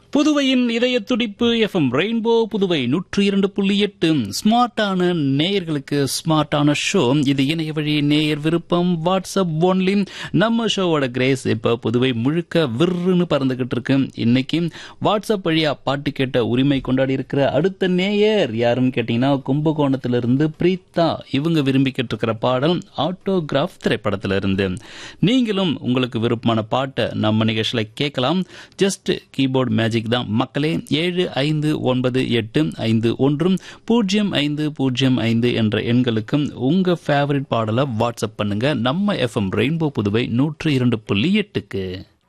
புதுவையின் இதய துடிப்பு எஃப்எம் ரெயின்போ புதுவை நூற்றி இரண்டு புள்ளி எட்டு ஸ்மார்ட்டான நேயர்களுக்கு ஸ்மார்ட்டான ஷோ இது இணைய வழி நேயர் விருப்பம் வாட்ஸ்அப் ஒன்லி நம்ம ஷோவோட கிரேஸ் இப்ப புதுவை முழுக்க விருன்னு பறந்துகிட்டு இருக்கு இன்னைக்கு வாட்ஸ்அப் வழியா பாட்டு கேட்ட உரிமை கொண்டாடி இருக்கிற அடுத்த நேயர் யாருன்னு கேட்டீங்கன்னா கும்பகோணத்திலிருந்து பிரீத்தா இவங்க விரும்பி கேட்டிருக்கிற பாடல் ஆட்டோகிராஃப் திரைப்படத்திலிருந்து நீங்களும் உங்களுக்கு விருப்பமான பாட்டை நம்ம நிகழ்ச்சியில கேட்கலாம் ஜஸ்ட் கீபோர்ட் மேஜிக் தான் மக்களே ஏழு ஐந்து ஒன்பது எட்டு ஐந்து ஒன்றும் பூஜ்ஜியம் ஐந்து பூஜ்ஜியம் ஐந்து என்ற எண்களுக்கும் உங்க ஃபேவரட் பாடலை வாட்ஸ்அப் பண்ணுங்க நம்ம எஃப்எம் ரெயின்போ புதுவை நூற்று இரண்டு புள்ளி எட்டுக்கு